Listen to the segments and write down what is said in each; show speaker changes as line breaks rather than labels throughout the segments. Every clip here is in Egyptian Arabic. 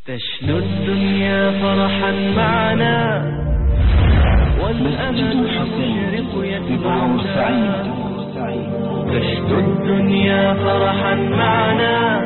تشنو الدنيا فرحا معنا والأمل المشرق يتبعنا تشنو الدنيا فرحا معنا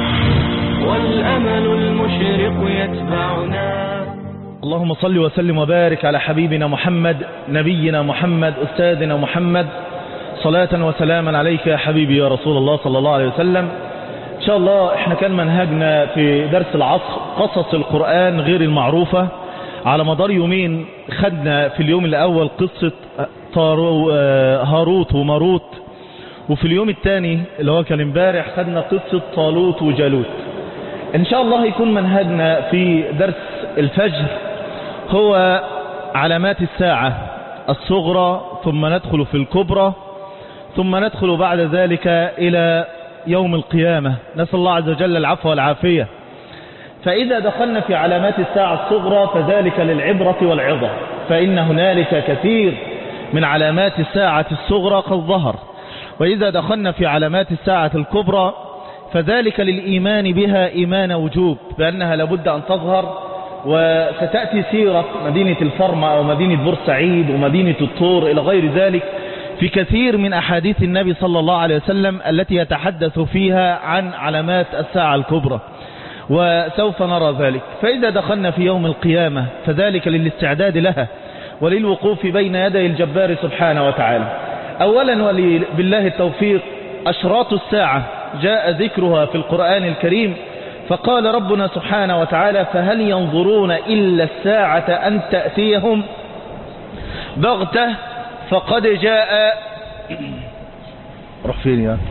والأمل المشرق يتبعنا
اللهم صل وسلم وبارك على حبيبنا محمد نبينا محمد أستاذنا محمد صلاة وسلاما عليك يا حبيبي يا رسول الله صلى الله عليه وسلم إن شاء الله إحنا كان منهجنا في درس العصر قصص القرآن غير المعروفة على مدار يومين خدنا في اليوم الأول قصة طارو- آه، هاروت وماروت وفي اليوم الثاني اللي هو كان امبارح خدنا قصة طالوت وجالوت إن شاء الله يكون منهجنا في درس الفجر هو علامات الساعة الصغرى ثم ندخل في الكبرى ثم ندخل بعد ذلك إلى يوم القيامة نسأل الله عز وجل العفو والعافية فإذا دخلنا في علامات الساعة الصغرى فذلك للعبرة والعظة فإن هنالك كثير من علامات الساعة الصغرى قد ظهر وإذا دخلنا في علامات الساعة الكبرى فذلك للإيمان بها إيمان وجوب بأنها لابد أن تظهر وستأتي سيرة مدينة الفرمة أو مدينة بورسعيد ومدينة الطور إلى غير ذلك في كثير من أحاديث النبي صلى الله عليه وسلم التي يتحدث فيها عن علامات الساعة الكبرى وسوف نرى ذلك فإذا دخلنا في يوم القيامة فذلك للاستعداد لها وللوقوف بين يدي الجبار سبحانه وتعالى أولا وبالله التوفيق أشراط الساعة جاء ذكرها في القرآن الكريم فقال ربنا سبحانه وتعالى فهل ينظرون إلا الساعة أن تأتيهم بغتة فقد جاء روح فين يا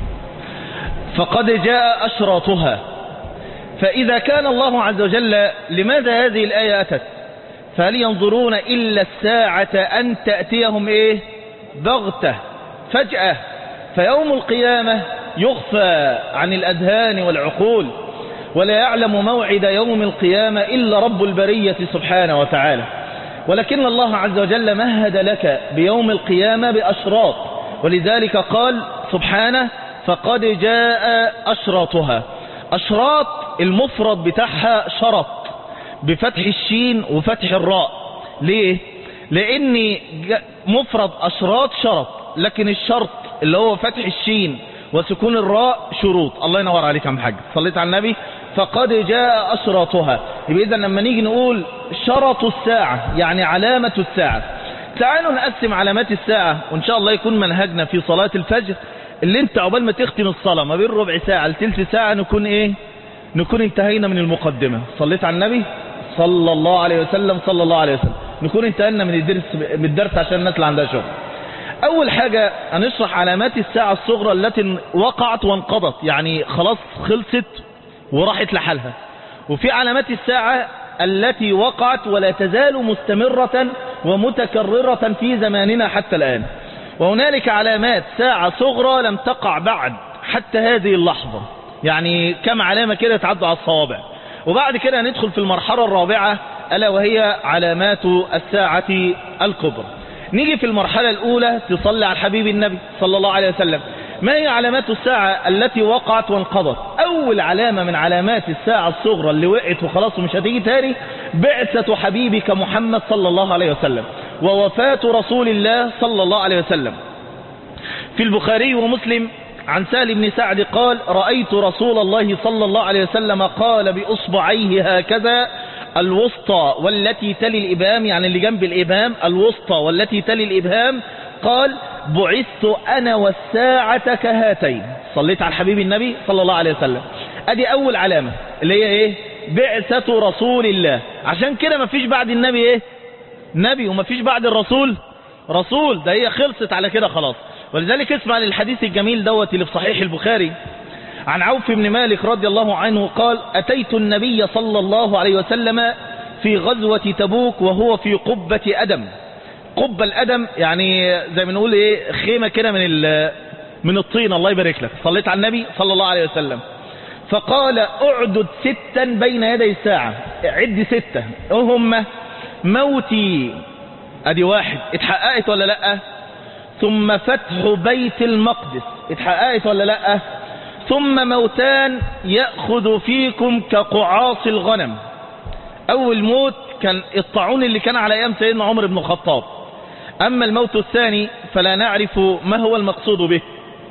فقد جاء أشراطها فإذا كان الله عز وجل لماذا هذه الآية أتت فهل ينظرون إلا الساعة أن تأتيهم إيه بغتة فجأة فيوم القيامة يخفى عن الأذهان والعقول ولا يعلم موعد يوم القيامة إلا رب البرية سبحانه وتعالى ولكن الله عز وجل مهد لك بيوم القيامة بأشراط ولذلك قال سبحانه فقد جاء أشراطها أشراط المفرد بتاعها شرط بفتح الشين وفتح الراء ليه لان ج- مفرد اشراط شرط لكن الشرط اللي هو فتح الشين وسكون الراء شروط الله ينور عليك يا عم حاج صليت على النبي فقد جاء اشراطها يبقى اذا لما نيجي نقول شرط الساعة يعني علامة الساعة تعالوا نقسم علامات الساعة وان شاء الله يكون منهجنا في صلاة الفجر اللي انت عقبال ما تختم الصلاة ما بين ربع ساعة لتلت ساعة نكون ايه نكون انتهينا من المقدمة صليت على النبي صلى الله عليه وسلم صلى الله عليه وسلم نكون انتهينا من الدرس من الدرس عشان الناس اللي عندها شغل اول حاجة هنشرح علامات الساعة الصغرى التي وقعت وانقضت يعني خلاص خلصت وراحت لحالها وفي علامات الساعة التي وقعت ولا تزال مستمرة ومتكررة في زماننا حتى الآن وهنالك علامات ساعة صغرى لم تقع بعد حتى هذه اللحظة يعني كم علامة كده تعدوا على الصوابع وبعد كده ندخل في المرحلة الرابعة ألا وهي علامات الساعة الكبرى نيجي في المرحلة الأولى تصلي على الحبيب النبي صلى الله عليه وسلم ما هي علامات الساعة التي وقعت وانقضت أول علامة من علامات الساعة الصغرى اللي وقعت وخلاص ومش هتيجي تاني بعثة حبيبك محمد صلى الله عليه وسلم ووفاة رسول الله صلى الله عليه وسلم في البخاري ومسلم عن سهل بن سعد قال رأيت رسول الله صلى الله عليه وسلم قال بأصبعيه هكذا الوسطى والتي تلي الإبهام يعني اللي جنب الإبهام الوسطى والتي تلي الإبهام قال بعثت أنا والساعة كهاتين صليت على الحبيب النبي صلى الله عليه وسلم أدي أول علامة اللي هي إيه بعثة رسول الله عشان كده ما فيش بعد النبي إيه نبي وما فيش بعد الرسول رسول ده هي خلصت على كده خلاص ولذلك اسمع للحديث الجميل دوت اللي في صحيح البخاري عن عوف بن مالك رضي الله عنه قال أتيت النبي صلى الله عليه وسلم في غزوة تبوك وهو في قبة أدم قبة الأدم يعني زي ما نقول ايه خيمة كده من ال- من الطين الله يبارك لك صليت على النبي صلى الله عليه وسلم فقال اعدد ستا بين يدي الساعة عد ستة هم موتي ادي واحد اتحققت ولا لا ثم فتح بيت المقدس اتحققت ولا لا ثم موتان يأخذ فيكم كقعاص الغنم أول موت كان الطاعون اللي كان على أيام سيدنا عمر بن الخطاب أما الموت الثاني فلا نعرف ما هو المقصود به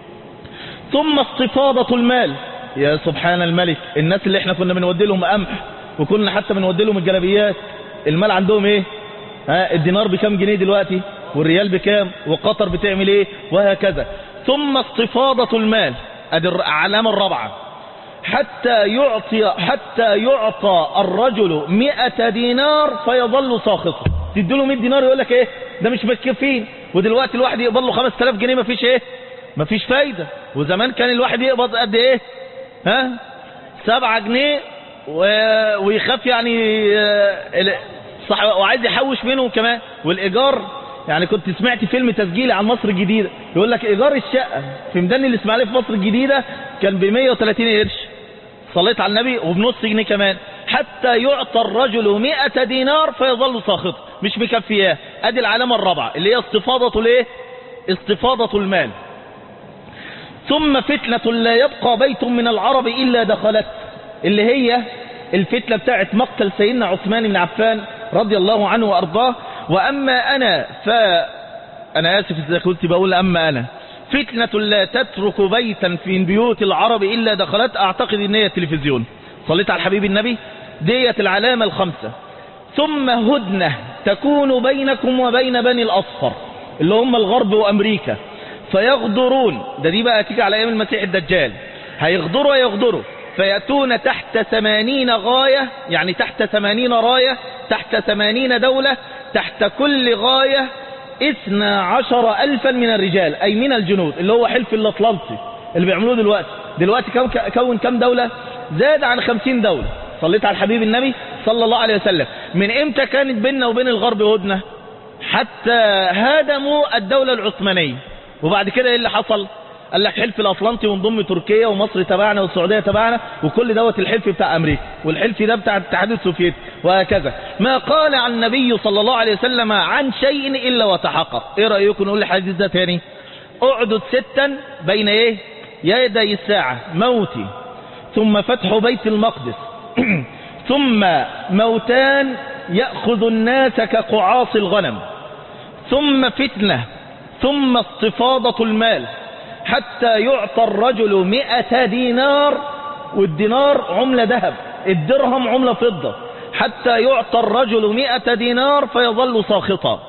ثم استفاضة المال يا سبحان الملك الناس اللي احنا كنا بنودي لهم قمح وكنا حتى بنودي لهم الجلابيات المال عندهم ايه ها الدينار بكام جنيه دلوقتي والريال بكام وقطر بتعمل ايه وهكذا ثم استفاضة المال ادي العلامة الرابعة حتى يعطي حتى يعطى الرجل مئة دينار فيظل ساخطا تديله 100 دينار يقول لك ايه ده مش مكفين ودلوقتي الواحد يقبض له 5000 جنيه مفيش ايه مفيش فايدة وزمان كان الواحد يقبض قد ايه ها سبعة جنيه و... ويخاف يعني ال- صح وعايز يحوش منهم كمان والايجار يعني كنت سمعت فيلم تسجيلي عن مصر الجديدة يقول لك ايجار الشقة في ميدان الاسماعيليه في مصر الجديدة كان ب 130 قرش صليت على النبي وبنص جنيه كمان حتى يعطى الرجل مئة دينار فيظل ساخطا مش مكفياه ادي العلامة الرابعة اللي هي استفاضة الايه استفاضة المال ثم فتنة لا يبقى بيت من العرب إلا دخلت اللي هي الفتنة بتاعت مقتل سيدنا عثمان بن عفان رضي الله عنه وأرضاه وأما أنا ف أنا آسف إذا كنت بقول أما أنا فتنة لا تترك بيتا في بيوت العرب إلا دخلت أعتقد إن هي التلفزيون صليت على الحبيب النبي ديت العلامة الخمسة ثم هدنة تكون بينكم وبين بني الأصفر اللي هم الغرب وأمريكا فيغدرون ده دي بقى تيجي على أيام المسيح الدجال هيغدروا ويغدروا فيأتون تحت ثمانين غاية يعني تحت ثمانين راية تحت ثمانين دولة تحت كل غاية اثنا عشر ألفا من الرجال أي من الجنود اللي هو حلف الأطلنطي اللي بيعملوه دلوقتي دلوقتي كون, كون كم دولة زاد عن خمسين دولة صليت على الحبيب النبي صلى الله عليه وسلم من امتى كانت بيننا وبين الغرب هدنة حتى هدموا الدولة العثمانية وبعد كده ايه اللي حصل قال لك حلف الاطلنطي ونضم تركيا ومصر تبعنا والسعوديه تبعنا وكل دوت الحلف بتاع امريكا والحلف ده بتاع الاتحاد السوفيتي وهكذا ما قال عن النبي صلى الله عليه وسلم عن شيء الا وتحقق ايه رايكم نقول الحديث ده تاني اعدد ستا بين ايه يدي الساعه موتي ثم فتح بيت المقدس ثم موتان ياخذ الناس كقعاص الغنم ثم فتنه ثم استفاضه المال حتى يعطى الرجل مئة دينار والدينار عملة ذهب الدرهم عملة فضة حتى يعطى الرجل مئة دينار فيظل ساخطا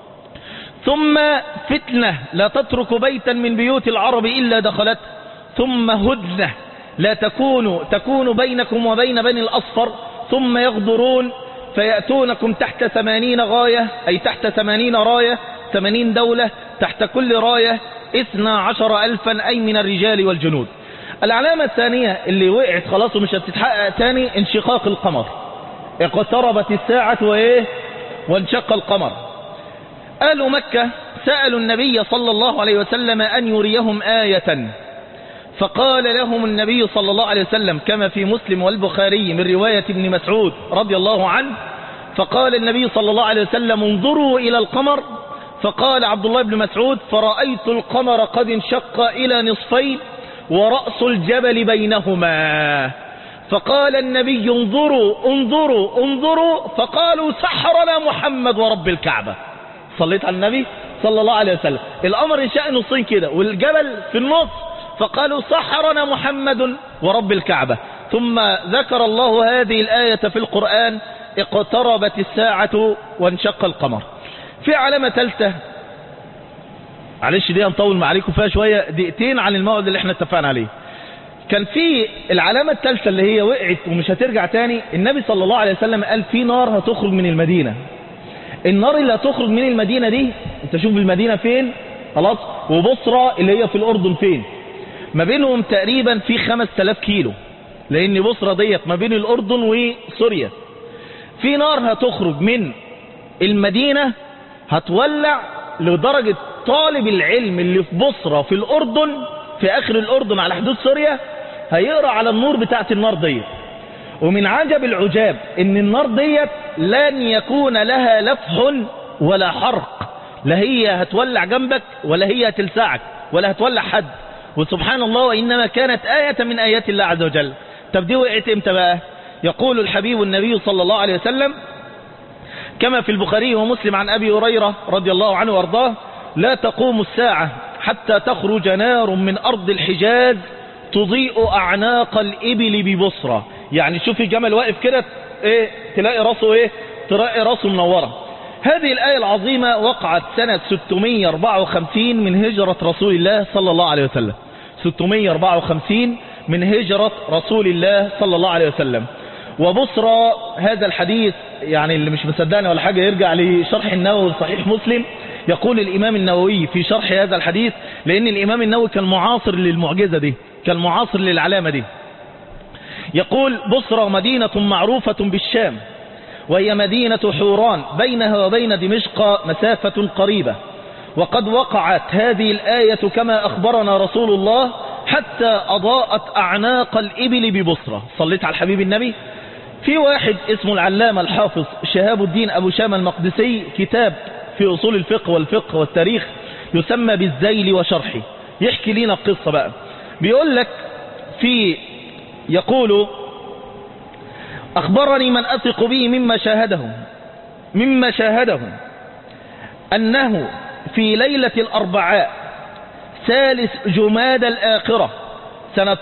ثم فتنة لا تترك بيتا من بيوت العرب إلا دخلت ثم هدنة لا تكون تكون بينكم وبين بني الأصفر ثم يغدرون فيأتونكم تحت ثمانين غاية أي تحت ثمانين راية ثمانين دولة تحت كل راية اثنا عشر ألفا أي من الرجال والجنود العلامة الثانية اللي وقعت خلاص ومش هتتحقق تاني انشقاق القمر اقتربت الساعة وايه وانشق القمر أهل مكة سألوا النبي صلى الله عليه وسلم أن يريهم آية فقال لهم النبي صلى الله عليه وسلم كما في مسلم والبخاري من رواية ابن مسعود رضي الله عنه فقال النبي صلى الله عليه وسلم انظروا إلى القمر فقال عبد الله بن مسعود فرأيت القمر قد انشق إلى نصفين ورأس الجبل بينهما فقال النبي انظروا انظروا انظروا فقالوا سحرنا محمد ورب الكعبة صليت على النبي صلى الله عليه وسلم القمر انشق نصين كده والجبل في النص فقالوا سحرنا محمد ورب الكعبة ثم ذكر الله هذه الآية في القرآن اقتربت الساعة وانشق القمر في علامة ثالثة معلش دي هنطول معاكم فيها شوية دقيقتين عن الموعد اللي احنا اتفقنا عليه كان في العلامة الثالثة اللي هي وقعت ومش هترجع تاني النبي صلى الله عليه وسلم قال في نار هتخرج من المدينة النار اللي هتخرج من المدينة دي انت شوف المدينة فين خلاص وبصرة اللي هي في الأردن فين ما بينهم تقريبا في 5000 كيلو لأن بصرة ديت ما بين الأردن وسوريا في نار هتخرج من المدينة هتولع لدرجة طالب العلم اللي في بصرة في الأردن في آخر الأردن على حدود سوريا هيقرأ على النور بتاعت النار ديت ومن عجب العجاب ان النار ديت لن يكون لها لفح ولا حرق لا هي هتولع جنبك ولا هي هتلسعك ولا هتولع حد وسبحان الله وإنما كانت آية من آيات الله عز وجل طب دي وقعت امتى بقى يقول الحبيب النبي صلى الله عليه وسلم كما في البخاري ومسلم عن أبي هريرة رضي الله عنه وارضاه لا تقوم الساعة حتى تخرج نار من أرض الحجاز تضيء أعناق الإبل ببصرة يعني شوفي جمل واقف كده ايه تلاقي راسه ايه تلاقي راسه منورة هذه الآية العظيمة وقعت سنة 654 من هجرة رسول الله صلى الله عليه وسلم 654 من هجرة رسول الله صلى الله عليه وسلم وبصرى هذا الحديث يعني اللي مش مصدقني ولا حاجة يرجع لشرح النووي صحيح مسلم يقول الإمام النووي في شرح هذا الحديث لأن الإمام النووي كان معاصر للمعجزة دي كان معاصر للعلامة دي يقول بصرى مدينة معروفة بالشام وهي مدينة حوران بينها وبين دمشق مسافة قريبة وقد وقعت هذه الآية كما أخبرنا رسول الله حتى أضاءت أعناق الإبل ببصرة صليت على الحبيب النبي في واحد اسمه العلامة الحافظ شهاب الدين أبو شام المقدسي كتاب في أصول الفقه والفقه والتاريخ يسمى بالزيل وشرحه يحكي لنا القصة بقى بيقول لك في يقول أخبرني من أثق به مما شاهده مما شاهده أنه في ليلة الأربعاء ثالث جماد الآخرة سنة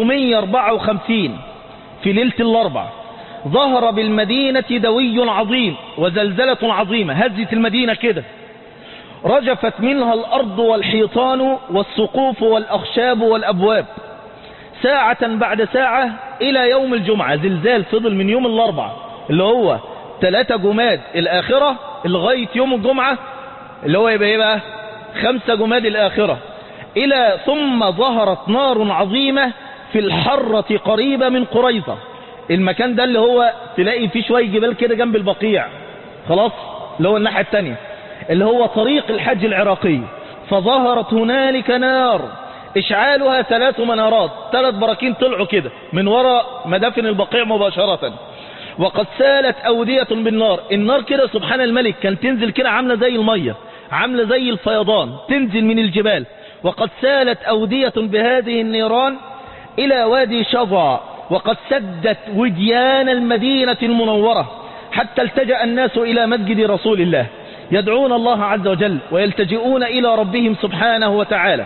654 في ليلة الأربع ظهر بالمدينة دوي عظيم وزلزلة عظيمة هزت المدينة كده رجفت منها الأرض والحيطان والسقوف والأخشاب والأبواب ساعة بعد ساعة إلى يوم الجمعة زلزال فضل من يوم الأربع اللي هو ثلاثة جماد الآخرة لغاية يوم الجمعة اللي هو يبقى يبقى خمسة جماد الآخرة إلى ثم ظهرت نار عظيمة في الحرة قريبة من قريظة المكان ده اللي هو تلاقي فيه شوية جبال كده جنب البقيع خلاص اللي هو الناحية التانية اللي هو طريق الحج العراقي فظهرت هنالك نار اشعالها ثلاث منارات ثلاث براكين طلعوا كده من وراء مدافن البقيع مباشرة وقد سالت أودية بالنار النار كده سبحان الملك كان تنزل كده عاملة زي المية عاملة زي الفيضان تنزل من الجبال وقد سالت أودية بهذه النيران إلى وادي شظى وقد سدت وديان المدينة المنورة حتى التجأ الناس إلى مسجد رسول الله يدعون الله عز وجل ويلتجئون إلى ربهم سبحانه وتعالى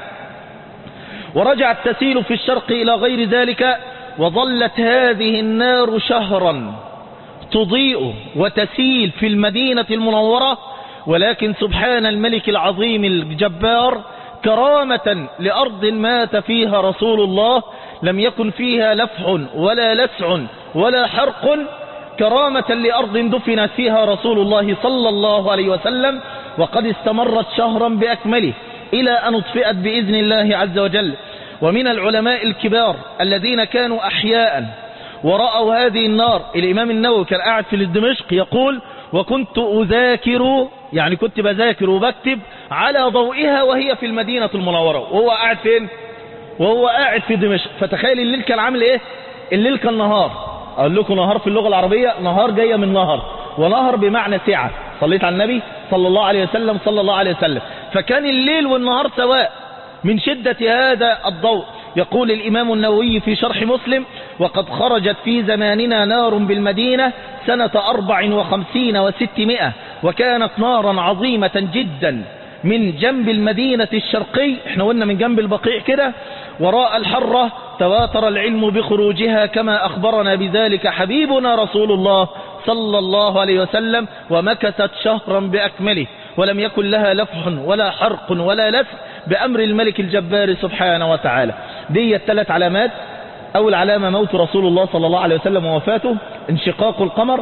ورجعت تسيل في الشرق إلى غير ذلك وظلت هذه النار شهرا تضيء وتسيل في المدينة المنورة ولكن سبحان الملك العظيم الجبار كرامة لأرض مات فيها رسول الله لم يكن فيها لفح ولا لسع ولا حرق كرامة لأرض دفنت فيها رسول الله صلى الله عليه وسلم وقد استمرت شهرا بأكمله إلى أن اطفئت بإذن الله عز وجل ومن العلماء الكبار الذين كانوا أحياء ورأوا هذه النار الإمام النووي كان قاعد في دمشق يقول وكنت أذاكر يعني كنت بذاكر وبكتب على ضوئها وهي في المدينة المنورة وهو قاعد فين وهو قاعد في دمشق فتخيل الليل كان عامل ايه الليل كان نهار اقول لكم نهار في اللغة العربية نهار جاية من نهر ونهر بمعنى سعة صليت على النبي صلى الله عليه وسلم صلى الله عليه وسلم فكان الليل والنهار سواء من شدة هذا الضوء يقول الإمام النووي في شرح مسلم وقد خرجت في زماننا نار بالمدينة سنة أربع وخمسين وستمائة وكانت نارا عظيمة جدا من جنب المدينة الشرقي احنا قلنا من جنب البقيع كده وراء الحرة تواتر العلم بخروجها كما أخبرنا بذلك حبيبنا رسول الله صلى الله عليه وسلم ومكثت شهرا بأكمله ولم يكن لها لفح ولا حرق ولا لفح بأمر الملك الجبار سبحانه وتعالى دي الثلاث علامات أول علامة موت رسول الله صلى الله عليه وسلم ووفاته انشقاق القمر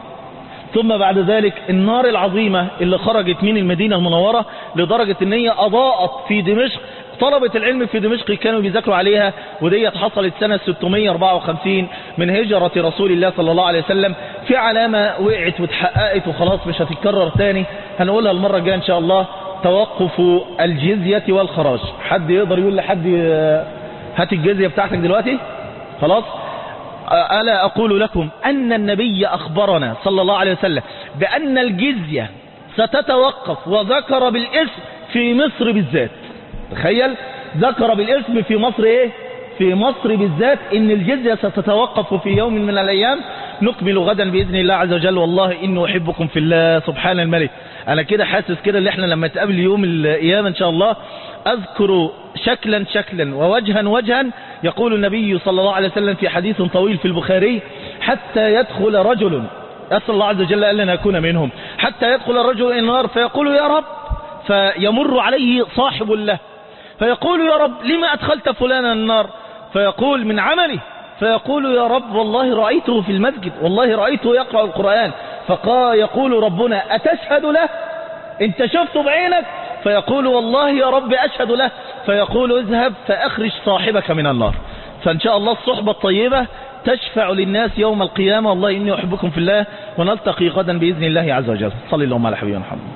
ثم بعد ذلك النار العظيمة اللي خرجت من المدينة المنورة لدرجة ان هي أضاءت في دمشق طلبة العلم في دمشق كانوا بيذاكروا عليها وديت حصلت سنة 654 من هجرة رسول الله صلى الله عليه وسلم في علامة وقعت واتحققت وخلاص مش هتتكرر تاني هنقولها المرة الجاية ان شاء الله توقف الجزية والخراج حد يقدر يقول لحد هات الجزية بتاعتك دلوقتي خلاص ألا أقول لكم أن النبي أخبرنا صلى الله عليه وسلم بأن الجزية ستتوقف وذكر بالاسم في مصر بالذات تخيل ذكر بالاسم في مصر ايه في مصر بالذات ان الجزية ستتوقف في يوم من الايام نكمل غدا باذن الله عز وجل والله اني احبكم في الله سبحان الملك انا كده حاسس كده اللي احنا لما نتقابل يوم القيامة ان شاء الله اذكر شكلا شكلا ووجها وجها يقول النبي صلى الله عليه وسلم في حديث طويل في البخاري حتى يدخل رجل أسأل الله عز وجل ألا نكون منهم حتى يدخل الرجل إلى النار فيقول يا رب فيمر عليه صاحب له فيقول يا رب لما أدخلت فلانا النار فيقول من عمله فيقول يا رب والله رأيته في المسجد والله رأيته يقرأ القرآن فيقول ربنا أتشهد له انت شفته بعينك فيقول والله يا رب أشهد له فيقول اذهب فأخرج صاحبك من النار فإن شاء الله الصحبة الطيبة تشفع للناس يوم القيامة والله إني أحبكم في الله ونلتقي غدا بإذن الله عز وجل صلى اللهم على حبيبنا محمد